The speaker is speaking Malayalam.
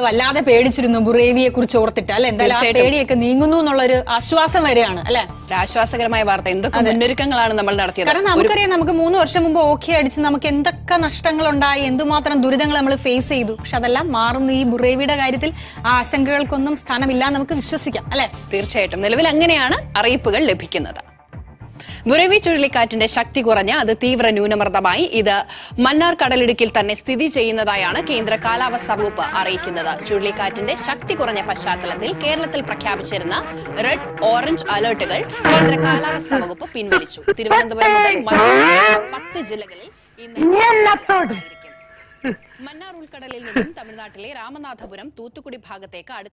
വല്ലാതെ പേടിച്ചിരുന്നു ബുറേവിയെ കുറിച്ച് ഓർത്തിട്ട് അല്ലെ എന്തായാലും ആ തീർച്ചയായിട്ടും. പേടിയൊക്കെ നീങ്ങുന്നു എന്നുള്ളൊരു ആശ്വാസം വരെയാണ് അല്ലെ ഒരു ആശ്വാസകരമായ വാർത്ത എന്തൊക്കെ മുന്നൊരുക്കങ്ങളാണ് നമ്മൾ നടത്തിയത് കാരണം നമുക്കറിയാം നമുക്ക് മൂന്ന് വർഷം മുമ്പ് ഓക്കെ അടിച്ച് നമുക്ക് എന്തൊക്കെ നഷ്ടങ്ങൾ ഉണ്ടായി എന്തുമാത്രം ദുരിതങ്ങൾ നമ്മൾ ഫേസ് ചെയ്തു പക്ഷെ അതെല്ലാം മാറുന്നു ഈ ബുറേവിയുടെ കാര്യത്തിൽ ആ ആശങ്കകൾക്കൊന്നും സ്ഥാനമില്ല എന്ന് നമുക്ക് വിശ്വസിക്കാം അല്ലെ തീർച്ചയായിട്ടും നിലവിൽ അങ്ങനെയാണ് അറിയിപ്പുകൾ ലഭിക്കുന്നത് ബുറവി ചുഴലിക്കാറ്റിന്റെ ശക്തി കുറഞ്ഞ അത് തീവ്ര ന്യൂനമർദ്ദമായി ഇത് മന്നാർ കടലിടുക്കിൽ തന്നെ സ്ഥിതി ചെയ്യുന്നതായാണ് കേന്ദ്ര കാലാവസ്ഥാ വകുപ്പ് അറിയിക്കുന്നത് ചുഴലിക്കാറ്റിന്റെ ശക്തി കുറഞ്ഞ പശ്ചാത്തലത്തിൽ കേരളത്തിൽ പ്രഖ്യാപിച്ചിരുന്ന റെഡ് ഓറഞ്ച് അലർട്ടുകൾ കേന്ദ്ര കാലാവസ്ഥാ വകുപ്പ് പിൻവലിച്ചു തിരുവനന്തപുരം മുതൽ മലപ്പുറം വരെ പത്ത് ജില്ലകളിൽ ഇന്ന് മന്നാർ ഉൾക്കടലിൽ നിന്നും തമിഴ്നാട്ടിലെ രാമനാഥപുരം തൂത്തുക്കുടി ഭാഗത്തേക്ക് അടുത്ത